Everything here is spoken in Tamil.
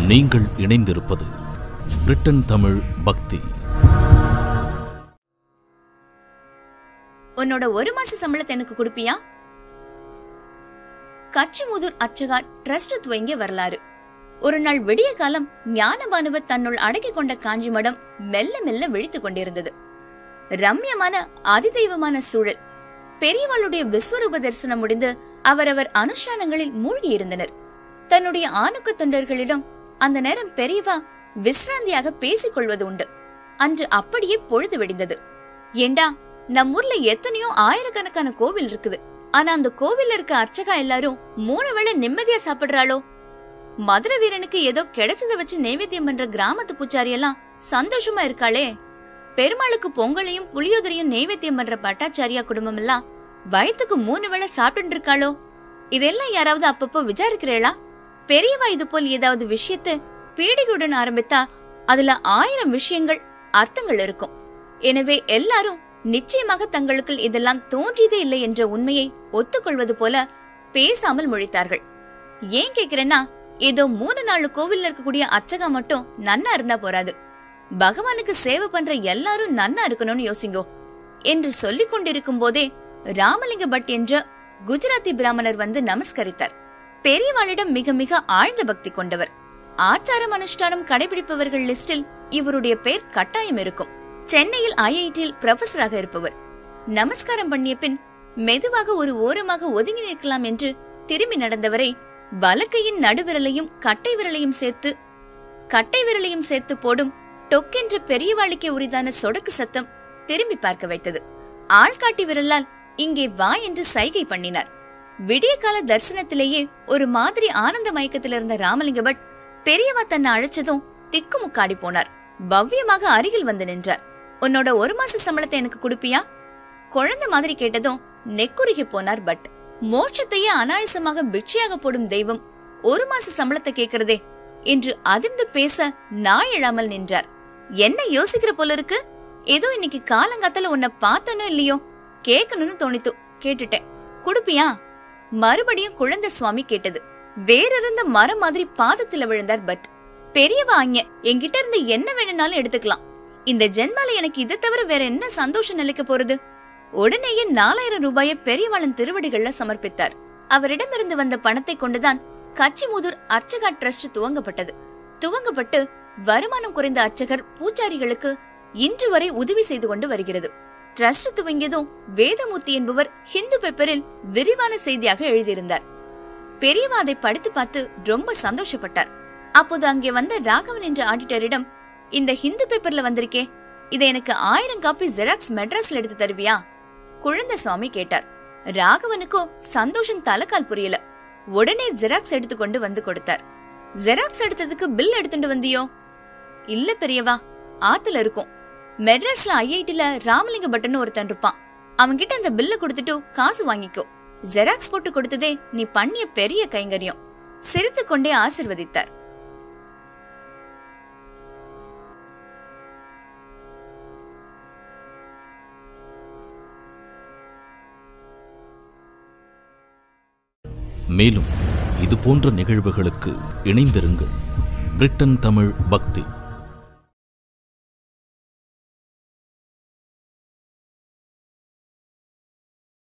நீங்கள் இணைந்திருப்பது பிரிட்டன் தமிழ் பக்தி உன்னோட ஒரு மாச சம்பளத்தை எனக்கு கொடுப்பியா கச்சிமுதூர் அர்ச்சகா ட்ரஸ்ட் துவங்கிய வரலாறு ஒரு நாள் விடிய காலம் ஞானபானுவ தன்னுள் அடக்கிக் கொண்ட காஞ்சி மடம் மெல்ல மெல்ல விழித்துக் கொண்டிருந்தது ரம்யமான அதிதெய்வமான சூழல் பெரியவளுடைய விஸ்வரூப தரிசனம் முடிந்து அவரவர் அனுஷ்டானங்களில் மூழ்கி இருந்தனர் தன்னுடைய ஆணுக்கு தொண்டர்களிடம் அந்த நேரம் பெரியவா விசிராந்தியாக பேசிக் கொள்வது உண்டு அன்று அப்படியே பொழுது வெடிந்தது ஏண்டா நம் ஊர்ல எத்தனையோ ஆயிரக்கணக்கான கோவில் இருக்குது ஆனா அந்த கோவில்ல இருக்க அர்ச்சகா எல்லாரும் மூணு வேளை நிம்மதியா சாப்பிடுறாளோ மதுரை வீரனுக்கு ஏதோ கிடைச்சத வச்சு நைவேத்தியம் பண்ற கிராமத்து பூச்சாரி எல்லாம் சந்தோஷமா இருக்காளே பெருமாளுக்கு பொங்கலையும் புளியோதரையும் நைவேத்தியம் பண்ற பட்டாச்சாரியா குடும்பம் எல்லாம் வயிற்றுக்கு மூணு வேளை சாப்பிட்டு இருக்காளோ இதெல்லாம் யாராவது அப்பப்போ விசாரிக்கிறேளா பெரியவா இது போல் ஏதாவது விஷயத்தை பீடிகையுடன் ஆரம்பித்தா அதுல ஆயிரம் விஷயங்கள் அர்த்தங்கள் இருக்கும் எனவே எல்லாரும் நிச்சயமாக தங்களுக்குள் இதெல்லாம் தோன்றியதே இல்லை என்ற உண்மையை ஒத்துக்கொள்வது போல பேசாமல் முழித்தார்கள் ஏன் கேக்குறேன்னா ஏதோ மூணு நாலு கோவில்ல இருக்கக்கூடிய அர்ச்சகா மட்டும் நன்னா இருந்தா போறாது பகவானுக்கு சேவை பண்ற எல்லாரும் நன்னா இருக்கணும்னு யோசிங்கோ என்று சொல்லிக் கொண்டிருக்கும் போதே ராமலிங்க பட் என்ற குஜராத்தி பிராமணர் வந்து நமஸ்கரித்தார் பெரியவாளிடம் மிக மிக ஆழ்ந்த பக்தி கொண்டவர் ஆச்சாரம் அனுஷ்டானம் கடைபிடிப்பவர்கள் லிஸ்டில் இவருடைய பெயர் கட்டாயம் இருக்கும் சென்னையில் ஐஐடியில் ப்ரொஃபஸராக இருப்பவர் நமஸ்காரம் பண்ணிய பின் மெதுவாக ஒரு ஓரமாக ஒதுங்கி நிற்கலாம் என்று திரும்பி நடந்தவரை வலக்கையின் நடுவிரலையும் கட்டை விரலையும் சேர்த்து கட்டை விரலையும் சேர்த்து போடும் டொக்கென்ற பெரியவாளுக்கே உரிதான சொடக்கு சத்தம் திரும்பி பார்க்க வைத்தது ஆள்காட்டி விரலால் இங்கே வா என்று சைகை பண்ணினார் விடிய கால தரிசனத்திலேயே ஒரு மாதிரி ஆனந்த மயக்கத்தில் இருந்த ராமலிங்க பட் பெரியவா தன்னை அழைச்சதும் திக்குமுக்காடி போனார் பவ்யமாக அருகில் வந்து நின்றார் உன்னோட ஒரு மாச சம்பளத்தை எனக்கு கொடுப்பியா குழந்தை மாதிரி கேட்டதும் நெக்குருகி போனார் பட் மோட்சத்தையே அனாயசமாக பிட்சையாக போடும் தெய்வம் ஒரு மாச சம்பளத்தை கேக்குறதே என்று அதிர்ந்து பேச நாய் எழாமல் நின்றார் என்ன யோசிக்கிற போல இருக்கு ஏதோ இன்னைக்கு காலங்காத்தால உன்னை பார்த்தனோ இல்லையோ கேட்கணும்னு தோணித்து கேட்டுட்டேன் குடுப்பியா மறுபடியும் குழந்தை சுவாமி கேட்டது வேறிருந்த மரம் மாதிரி பாதத்துல விழுந்தார் பட் பெரியவா அங்க என்கிட்ட இருந்து என்ன வேணும்னாலும் எடுத்துக்கலாம் இந்த ஜென்மால எனக்கு இதை தவிர வேற என்ன சந்தோஷம் நிலைக்க போறது உடனேயே நாலாயிரம் ரூபாயை பெரியவாளன் திருவடிகள்ல சமர்ப்பித்தார் அவரிடமிருந்து வந்த பணத்தை கொண்டுதான் கச்சிமுதூர் அர்ச்சகா ட்ரஸ்ட் துவங்கப்பட்டது துவங்கப்பட்டு வருமானம் குறைந்த அர்ச்சகர் பூஜாரிகளுக்கு இன்று வரை உதவி செய்து கொண்டு வருகிறது ட்ரஸ்ட் துவங்கியதும் வேதமூர்த்தி என்பவர் ஹிந்து பேப்பரில் விரிவான செய்தியாக எழுதியிருந்தார் பெரியவா அதை படித்து பார்த்து ரொம்ப சந்தோஷப்பட்டார் அப்போது அங்கே வந்த ராகவன் என்ற ஆடிட்டரிடம் இந்த ஹிந்து பேப்பர்ல வந்திருக்கே இதை எனக்கு ஆயிரம் காப்பி ஜெராக்ஸ் மெட்ராஸ்ல எடுத்து தருவியா குழந்தை சுவாமி கேட்டார் ராகவனுக்கோ சந்தோஷம் தலைக்கால் புரியல உடனே ஜெராக்ஸ் எடுத்துக்கொண்டு வந்து கொடுத்தார் ஜெராக்ஸ் எடுத்ததுக்கு பில் எடுத்துட்டு வந்தியோ இல்ல பெரியவா ஆத்துல இருக்கும் மெட்ராஸ்ல ஐஐடில ராமலிங்க பட்டன் ஒருத்தன் இருப்பான் அவன்கிட்ட அந்த பில்ல கொடுத்துட்டு காசு வாங்கிக்கோ ஜெராக்ஸ் போட்டு கொடுத்ததே நீ பண்ணிய பெரிய கைங்கரியம் சிரித்துக் கொண்டே ஆசிர்வதித்தார் மேலும் இது போன்ற நிகழ்வுகளுக்கு இணைந்திருங்கள் பிரிட்டன் தமிழ் பக்தி